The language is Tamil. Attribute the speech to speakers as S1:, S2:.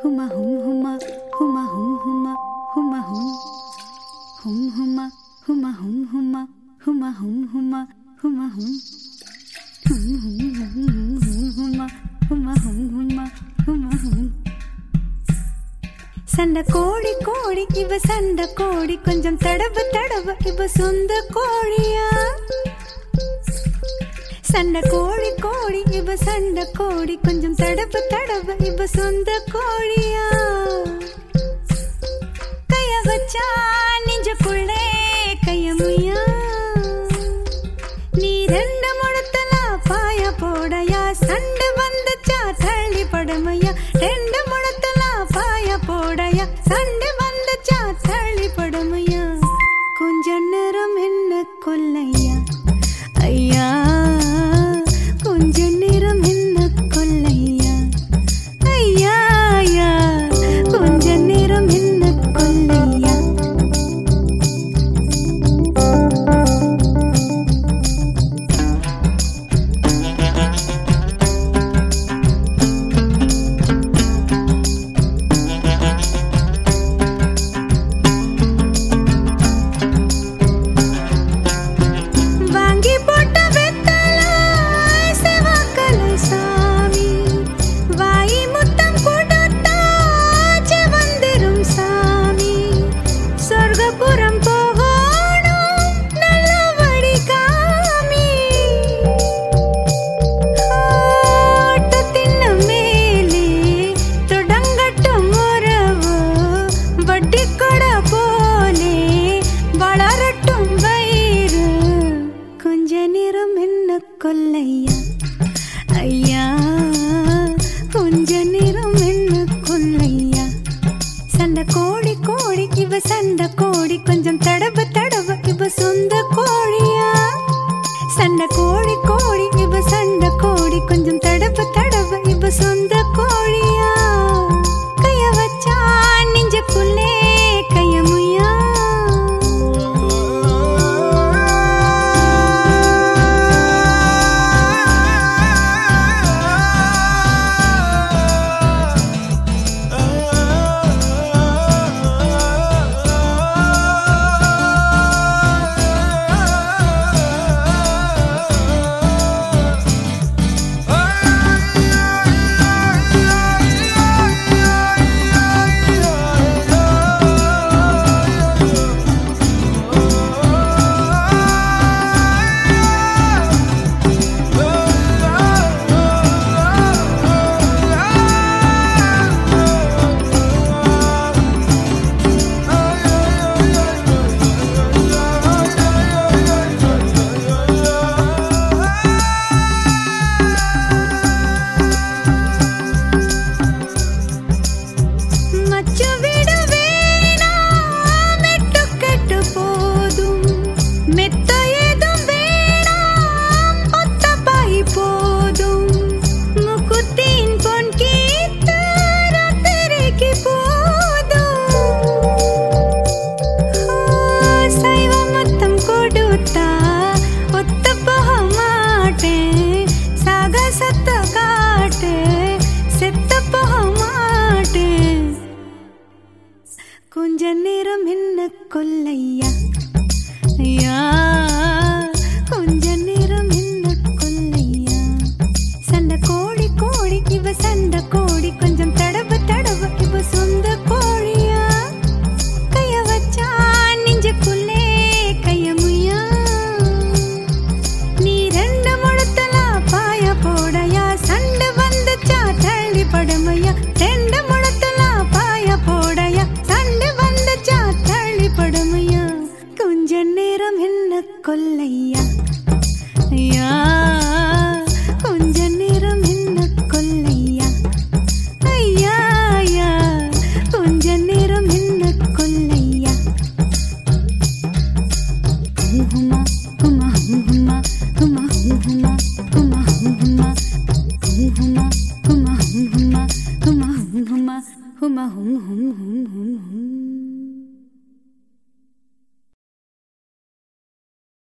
S1: ஹுமா ஹும் ஹுமா ஹுமா ஹும் ஹுமா ஹுமா ஹும் ஹும் ஹுமா ஹுமா ஹும் ஹுமா ஹுமா ஹும் ஹுமா ஹுமா ஹும் ஹும் ஹும் ஹும் ஹும் ஹுமா ஹுமா ஹும் ஹுமா ஹுமா ஹும் சண்டை கோழி கோழி இவ சண்டை கோழி கொஞ்சம் தடவு தடவு இவ சொந்த கோழியா சண்டை கோழி கோழி இவ சண்டை கோழி கொஞ்சம் தடவு தடவு இவ சொந்த கோழியா கைய வச்சா நெஞ்சுக்குள்ளே கையமுயா நீ ரெண்டு முழத்தல பாய போடையா சண்டை வந்துச்சா தள்ளி படமையா ரெண்டு முழத்தல பாய போடையா சண்டை வந்துச்சா தள்ளி படமையா கொஞ்ச நேரம் என்ன கொல்லையா ஐயா கொஞ்ச நேரம் என்ன கொல்லையா ஐயா ஐயா கொஞ்ச நேரம் என்ன கொல்லையா வாங்கி போட்ட வெத்தல சிவக்கல சாமி வாய் முத்தம் கொடுத்தா வந்துரும் சாமி சொர்க்கபுரம் போகணும் நல்லபடி காமி ஆட்டத்தின் மேலே தொடங்கட்டும் உறவு வட்டி கொட போலே வளரட்டும் வயிறு கொஞ்ச நேரம் என்ன கொல்லையா ஐயா கொஞ்ச நேரம் என்ன கொல்லையா சண்டை கோழி கோழி இவ சண்டை கோழி கொஞ்சம் தடவு தடவு இவ சொந்த கோழியா சண்டை கோழி கோழி இவ சண்டை கோழி கொஞ்சம் தடவு தடவு இவ சொந்த கோழியா கைய வச்சா நெஞ்சுக்குள்ளே கையமுயா மச்சு விடு வேணாம் மெட்டு கெட்டு போதும் மெத்த ஏதும் வேணாம் ஒத்த பாய் போதும் முக்குத்தின் பொன் கீத்து ராத்திரிக்கு போதும் சைவ மொத்தம் கொடுத்தா ஒத்த போக மாட்டேன் சாகசத்தை காட்டு செத்த போக மாட்டேன் கொஞ்ச நேரம் என்ன கொல்லையா ஐயா கொஞ்ச நேரம் என்ன கொல்லையா சண்டை கோழி கோழி இவ சண்டை கோழி கொஞ்சம்